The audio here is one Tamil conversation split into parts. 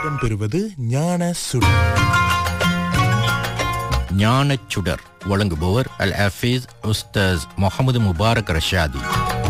இடம்பெறுவது ஞான சுடர் ஞானச் சுடர் வழங்குபவர் அல் ஹஃபீஸ் உஸ்தாஸ் முகமது முபாரக் ரஷாதி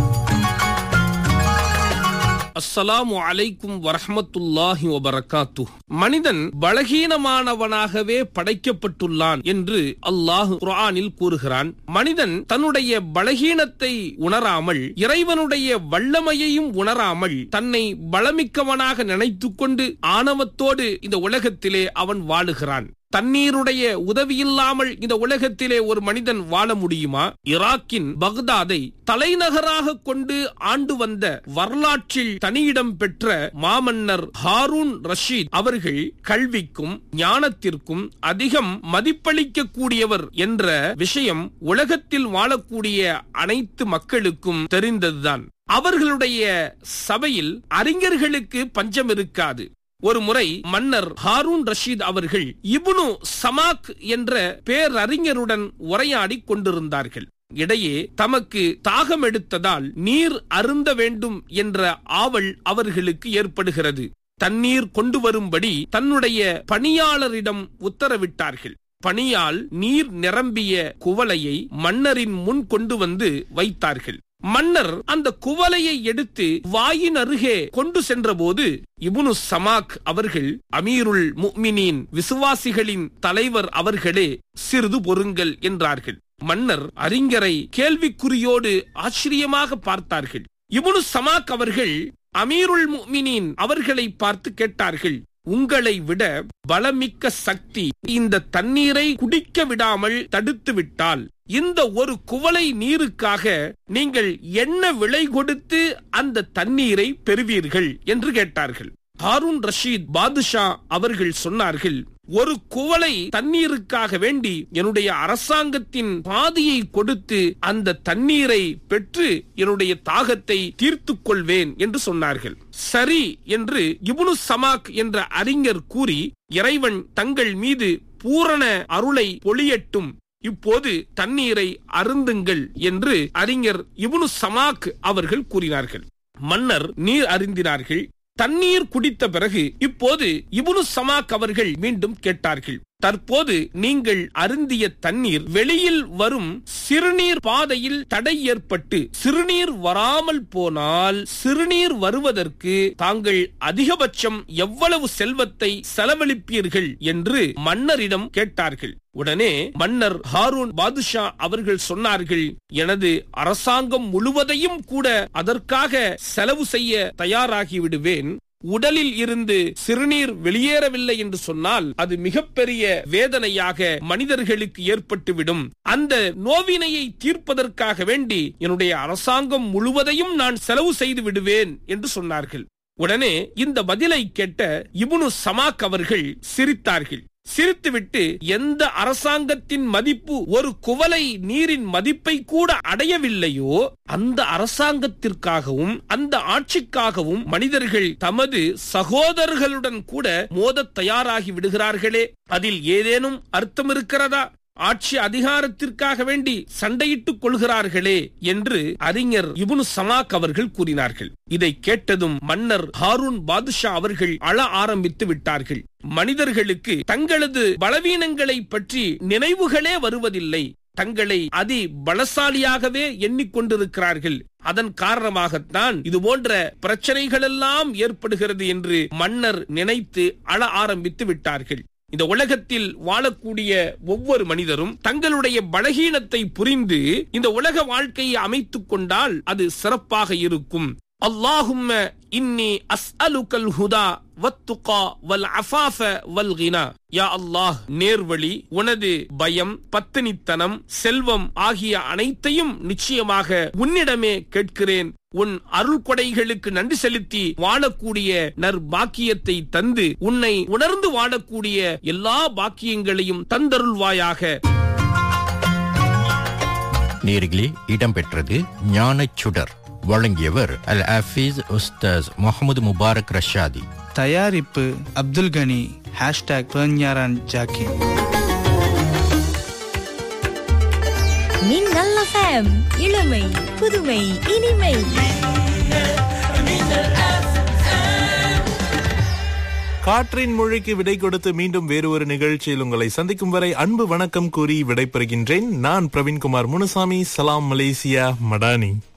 அஸ்ஸலாமு அலைக்கும் வரஹ்மத்துல்லாஹி வபரகாத்து மனிதன் பலகீனமானவனாகவே படைக்கப்பட்டுள்ளான் என்று அல்லாஹ் குர்ஆனில் கூறுகிறான் மனிதன் தன்னுடைய பலகீனத்தை உணராமல் இறைவனுடைய வல்லமையையும் உணராமல் தன்னை பலமிக்கவனாக நினைத்துக்கொண்டு ஆணவத்தோடு இந்த உலகத்திலே அவன் வாழுகிறான் தண்ணீருடைய உதவியில்லாமல் இந்த உலகத்திலே ஒரு மனிதன் வாழ முடியுமா ஈராக்கின் பக்தாதை தலைநகராக கொண்டு ஆண்டு வந்த வரலாற்றில் தனியிடம் பெற்ற மாமன்னர் ஹாரூன் ரஷீத் அவர்கள் கல்விக்கும் ஞானத்திற்கும் அதிகம் மதிப்பளிக்க கூடியவர் என்ற விஷயம் உலகத்தில் வாழக்கூடிய அனைத்து மக்களுக்கும் தெரிந்ததுதான் அவர்களுடைய சபையில் அறிஞர்களுக்கு பஞ்சம் இருக்காது ஒரு முறை மன்னர் ஹாரூன் ரஷீத் அவர்கள் இப்னு சமாக் என்ற பேரறிஞருடன் உரையாடி கொண்டிருந்தார்கள் இடையே தமக்கு தாகம் எடுத்ததால் நீர் அருந்த வேண்டும் என்ற ஆவல் அவர்களுக்கு ஏற்படுகிறது தண்ணீர் கொண்டு வரும்படி தன்னுடைய பணியாளரிடம் உத்தரவிட்டார்கள் பணியால் நீர் நிரம்பிய குவளையை மன்னரின் முன் கொண்டு வந்து வைத்தார்கள் மன்னர் அந்த குவலையை எடுத்து வாயின் அருகே கொண்டு சென்றபோது இபுனு சமாக் அவர்கள் அமீருல் முக்மினின் விசுவாசிகளின் தலைவர் அவர்களே சிறிது பொறுங்கள் என்றார்கள் மன்னர் அறிஞரை கேள்விக்குறியோடு ஆச்சரியமாக பார்த்தார்கள் இபுனு சமாக் அவர்கள் அமீருல் முக்மினின் அவர்களை பார்த்து கேட்டார்கள் உங்களை விட பலமிக்க சக்தி இந்த தண்ணீரை குடிக்க விடாமல் தடுத்து விட்டால் இந்த ஒரு குவளை நீருக்காக நீங்கள் என்ன விலை கொடுத்து அந்த தண்ணீரை பெறுவீர்கள் என்று கேட்டார்கள் ஹாரூன் ரஷீத் பாதுஷா அவர்கள் சொன்னார்கள் ஒரு குவளை தண்ணீருக்காக வேண்டி என்னுடைய அரசாங்கத்தின் பாதியை கொடுத்து அந்த தண்ணீரை பெற்று என்னுடைய தாகத்தை தீர்த்து கொள்வேன் என்று சொன்னார்கள் சரி என்று இபுனு சமாக் என்ற அறிஞர் கூறி இறைவன் தங்கள் மீது பூரண அருளை பொழியட்டும் இப்போது தண்ணீரை அருந்துங்கள் என்று அறிஞர் இபுனு சமாக் அவர்கள் கூறினார்கள் மன்னர் நீர் அருந்தினார்கள் தண்ணீர் குடித்த பிறகு இப்போது இபுனு சமாக் அவர்கள் மீண்டும் கேட்டார்கள் தற்போது நீங்கள் அருந்திய தண்ணீர் வெளியில் வரும் சிறுநீர் பாதையில் தடை ஏற்பட்டு சிறுநீர் வராமல் போனால் சிறுநீர் வருவதற்கு தாங்கள் அதிகபட்சம் எவ்வளவு செல்வத்தை செலவழிப்பீர்கள் என்று மன்னரிடம் கேட்டார்கள் உடனே மன்னர் ஹாரூன் பாதுஷா அவர்கள் சொன்னார்கள் எனது அரசாங்கம் முழுவதையும் கூட அதற்காக செலவு செய்ய தயாராகி விடுவேன் உடலில் இருந்து சிறுநீர் வெளியேறவில்லை என்று சொன்னால் அது மிகப்பெரிய வேதனையாக மனிதர்களுக்கு ஏற்பட்டுவிடும் அந்த நோவினையை தீர்ப்பதற்காக வேண்டி என்னுடைய அரசாங்கம் முழுவதையும் நான் செலவு செய்து விடுவேன் என்று சொன்னார்கள் உடனே இந்த பதிலை கேட்ட இபுனு சமாக் அவர்கள் சிரித்தார்கள் சிரித்துவிட்டு எந்த அரசாங்கத்தின் மதிப்பு ஒரு குவலை நீரின் மதிப்பை கூட அடையவில்லையோ அந்த அரசாங்கத்திற்காகவும் அந்த ஆட்சிக்காகவும் மனிதர்கள் தமது சகோதரர்களுடன் கூட மோதத் தயாராகி விடுகிறார்களே அதில் ஏதேனும் அர்த்தம் இருக்கிறதா ஆட்சி அதிகாரத்திற்காக வேண்டி சண்டையிட்டுக் கொள்கிறார்களே என்று அறிஞர் இபுனு சமாக் அவர்கள் கூறினார்கள் இதை கேட்டதும் மன்னர் ஹாரூன் பாதுஷா அவர்கள் அழ ஆரம்பித்து விட்டார்கள் மனிதர்களுக்கு தங்களது பலவீனங்களை பற்றி நினைவுகளே வருவதில்லை தங்களை அதி பலசாலியாகவே எண்ணிக்கொண்டிருக்கிறார்கள் அதன் காரணமாகத்தான் இது போன்ற பிரச்சனைகளெல்லாம் ஏற்படுகிறது என்று மன்னர் நினைத்து அழ ஆரம்பித்து விட்டார்கள் இந்த உலகத்தில் வாழக்கூடிய ஒவ்வொரு மனிதரும் தங்களுடைய பலகீனத்தை புரிந்து இந்த உலக வாழ்க்கையை அமைத்துக் கொண்டால் அது சிறப்பாக இருக்கும் அல்லாஹும்ம இன்னி அஸ்அலுக்கல் ஹுதா வத்துகா வல் அஃபாஃப வல் கினா யா அல்லாஹ் நேர்வழி உனது பயம் பத்தினித்தனம் செல்வம் ஆகிய அனைத்தையும் நிச்சயமாக உன்னிடமே கேட்கிறேன் உன் அருள் கொடைகளுக்கு நன்றி செலுத்தி வாழக்கூடிய நற்பாக்கியத்தை தந்து உன்னை உணர்ந்து வாழக்கூடிய எல்லா பாக்கியங்களையும் தந்தருள்வாயாக நேர்களே இடம்பெற்றது ஞானச் சுடர் வழங்கியவர் அல் ஹஃபீஸ் உஸ்தாஸ் முகமது முபாரக் ரஷாதி தயாரிப்பு அப்துல் கனி ஹேஷ்டாக் பெர்ஞாரான் ஜாக்கின் மின்னல் FM இளமை புதுமை இனிமை காற்றின் மொழிக்கு விடை கொடுத்து மீண்டும் வேறு ஒரு நிகழ்ச்சியில் உங்களை சந்திக்கும் வரை அன்பு வணக்கம் கூறி விடைபெறுகின்றேன் நான் பிரவீன்குமார் முனுசாமி சலாம் மலேசியா மடானி